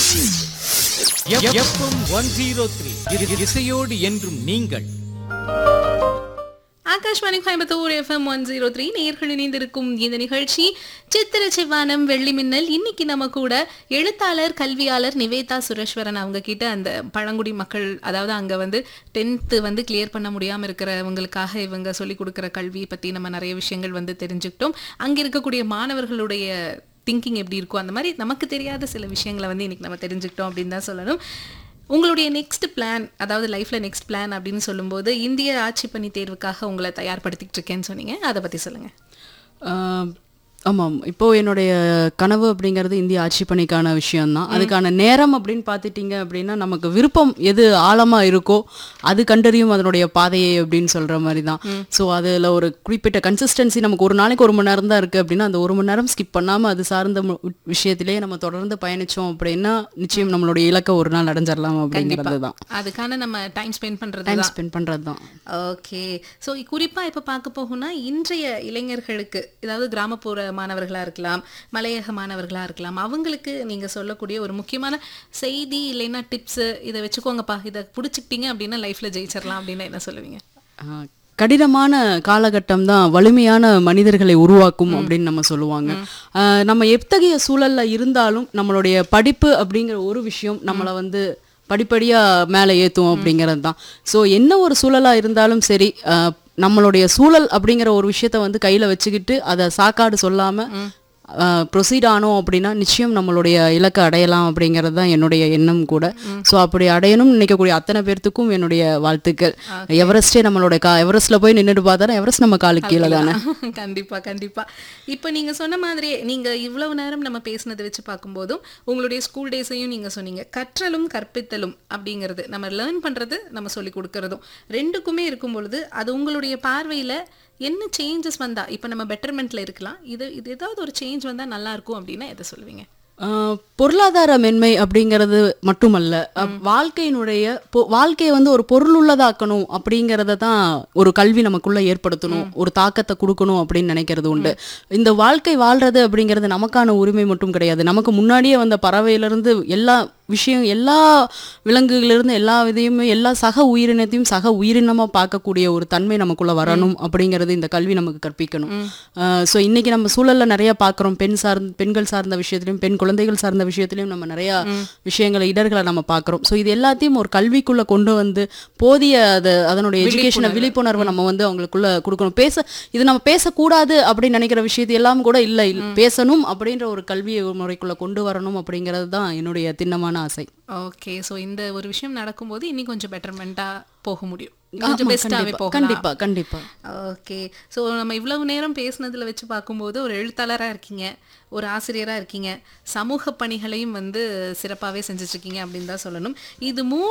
FM one zero three இசையோடு என்றும் நீங்கள் Akashvani Coimbatore FM one zero three நேர்கள் இணைந்திருக்கும் இந்த நிகழ்ச்சி சித்திர செவ்வானம் வெள்ளி மின்னல் இன்னைக்கு நம்ம கூட எழுத்தாளர் கல்வியாளர் நிவேதா சுரேஸ்வரன் அவங்க கிட்ட அந்த பழங்குடி மக்கள் அதாவது அங்க வந்து டென்த்து வந்து கிளியர் பண்ண முடியாம இருக்கிறவங்களுக்காக இவங்க சொல்லி கொடுக்குற கல்வி பத்தி நம்ம நிறைய விஷயங்கள் வந்து தெரிஞ்சுக்கிட்டோம் அங்க இருக்கக்கூடிய மாணவர்களுடைய திங்கிங் எப்படி இருக்கும் அந்த மாதிரி நமக்கு தெரியாத சில விஷயங்களை வந்து இன்னைக்கு நம்ம தெரிஞ்சுக்கிட்டோம் அப்படின்னு தான் சொல்லணும் உங்களுடைய நெக்ஸ்ட் பிளான் அதாவது லைஃப்ல நெக்ஸ்ட் பிளான் அப்படின்னு சொல்லும்போது இந்திய ஆட்சி பணி தேர்வுக்காக உங்களை தயார்படுத்திட்டு இருக்கேன்னு சொன்னீங்க அதை பத்தி சொல்லுங்க ஆஹ் ஆமாம் இப்போ என்னுடைய கனவு அப்படிங்கிறது இந்திய ஆட்சி பணிக்கான விஷயம்தான் அதுக்கான நேரம் அப்படின்னு பார்த்துட்டீங்க அப்படின்னா நமக்கு விருப்பம் எது ஆழமா இருக்கோ அது கண்டறியும் அதனுடைய பாதையை அப்படின்னு சொல்ற மாதிரி தான் ஸோ அதில் ஒரு குறிப்பிட்ட கன்சிஸ்டன்சி நமக்கு ஒரு நாளைக்கு ஒரு மணி நேரம் தான் இருக்கு அப்படின்னா அந்த ஒரு மணி நேரம் ஸ்கிப் பண்ணாம அது சார்ந்த மு- விஷயத்திலேயே நம்ம தொடர்ந்து பயணிச்சோம் அப்படின்னா நிச்சயம் நம்மளுடைய இலக்கை ஒரு நாள் அடைஞ்சிடலாம் அப்படிங்கிறது தான் அதுக்கான நம்ம டைம் ஸ்பெண்ட் பண்றது டைம் ஸ்பெண்ட் பண்றது தான் ஓகே ஸோ குறிப்பா இப்ப பார்க்க போகணும்னா இன்றைய இளைஞர்களுக்கு அதாவது கிராமப்புற மாணவர்களா இருக்கலாம் மலையக மாணவர்களா இருக்கலாம் அவங்களுக்கு நீங்க சொல்லக்கூடிய ஒரு முக்கியமான செய்தி இல்லைன்னா டிப்ஸ் இதை வச்சுக்கோங்கப்பா இதை பிடிச்சிக்கிட்டீங்க அப்படின்னா லைஃப்ல ஜெயிச்சிடலாம் அப்படின்னா என்ன சொல்லுவீங்க ஆஹ் கடினமான காலகட்டம் தான் வலிமையான மனிதர்களை உருவாக்கும் அப்படின்னு நம்ம சொல்லுவாங்க ஆஹ் நம்ம எத்தகைய சூழல்ல இருந்தாலும் நம்மளுடைய படிப்பு அப்படிங்கிற ஒரு விஷயம் நம்மளை வந்து படிப்படியா மேலே ஏத்தும் அப்படிங்கிறது தான் ஸோ என்ன ஒரு சூழலா இருந்தாலும் சரி ஆஹ் நம்மளுடைய சூழல் அப்படிங்கிற ஒரு விஷயத்த வந்து கையில வச்சுக்கிட்டு அதை சாக்காடு சொல்லாம ப்ரொசீட் ஆனோம் அப்படின்னா நிச்சயம் நம்மளுடைய இலக்கை அடையலாம் அப்படிங்கிறது தான் என்னுடைய எண்ணம் கூட ஸோ அப்படி அடையணும்னு நினைக்கக்கூடிய அத்தனை பேர்த்துக்கும் என்னுடைய வாழ்த்துக்கள் எவரெஸ்டே நம்மளோட கா எவரெஸ்ட்ல போய் நின்றுட்டு பார்த்தா எவரெஸ்ட் நம்ம காலுக்கு கீழே தானே கண்டிப்பா கண்டிப்பா இப்போ நீங்க சொன்ன மாதிரியே நீங்க இவ்வளவு நேரம் நம்ம பேசினதை வச்சு பார்க்கும்போதும் உங்களுடைய ஸ்கூல் டேஸையும் நீங்க சொன்னீங்க கற்றலும் கற்பித்தலும் அப்படிங்கிறது நம்ம லேர்ன் பண்றது நம்ம சொல்லி கொடுக்கறதும் ரெண்டுக்குமே இருக்கும் பொழுது அது உங்களுடைய பார்வையில என்ன சேஞ்சஸ் வந்தா இப்போ நம்ம பெட்டர்மெண்ட்ல இருக்கலாம் இது இது ஏதாவது ஒரு சேஞ்ச் வந்தா நல்லா இருக்கும் அப்படின்னா எதை சொல்லுவீங்க ஆஹ் பொருளாதார மென்மை அப்படிங்கிறது மட்டுமல்ல அஹ் வாழ்க்கையினுடைய பொ- வாழ்க்கையை வந்து ஒரு பொருளுள்ளதாக்கணும் அப்படிங்கிறத தான் ஒரு கல்வி நமக்குள்ள ஏற்படுத்தணும் ஒரு தாக்கத்தை கொடுக்கணும் அப்படின்னு நினைக்கிறது உண்டு இந்த வாழ்க்கை வாழ்றது அப்படிங்கிறது நமக்கான உரிமை மட்டும் கிடையாது நமக்கு முன்னாடியே வந்த பறவையிலிருந்து எல்லா விஷயம் எல்லா விலங்குகளிலிருந்து எல்லா இதையுமே எல்லா சக உயிரினத்தையும் சக உயிரினமா பார்க்கக்கூடிய ஒரு தன்மை நமக்குள்ள வரணும் அப்படிங்கிறது இந்த கல்வி நமக்கு கற்பிக்கணும் ஸோ இன்னைக்கு நம்ம சூழல்ல நிறைய பார்க்குறோம் பெண் சார்ந்த பெண்கள் சார்ந்த விஷயத்திலையும் பெண் குழந்தைகள் சார்ந்த விஷயத்திலையும் நம்ம நிறைய விஷயங்களை இடர்களை நம்ம பார்க்குறோம் ஸோ இது எல்லாத்தையும் ஒரு கல்விக்குள்ள கொண்டு வந்து போதிய அது அதனுடைய எஜுகேஷனை விழிப்புணர்வை நம்ம வந்து அவங்களுக்குள்ள கொடுக்கணும் பேச இது நம்ம பேசக்கூடாது அப்படின்னு நினைக்கிற விஷயத்து எல்லாம் கூட இல்லை இல்ல, பேசணும் அப்படின்ற ஒரு கல்வி முறைக்குள்ள கொண்டு வரணும் அப்படிங்கிறது தான் என்னுடைய திண்ணமான ஆசை ஓகே ஸோ இந்த ஒரு விஷயம் நடக்கும்போது இன்னும் கொஞ்சம் பெட்டர்மெண்ட்டா போக முடியும் கொஞ்சம் ஆமா, பெஸ்ட்டாகவே கண்டிப்பா, போகலாம் கண்டிப்பா கண்டிப்பா ஓகே ஸோ நம்ம இவ்வளவு நேரம் பேசுனதுல வச்சு பார்க்கும்போது ஒரு எழுத்தாளராக இருக்கீங்க ஒரு ஆசிரியராக இருக்கீங்க சமூக பணிகளையும் வந்து சிறப்பாகவே செஞ்சுட்டு இருக்கீங்க அப்படின்னு தான் சொல்லணும் இது மூ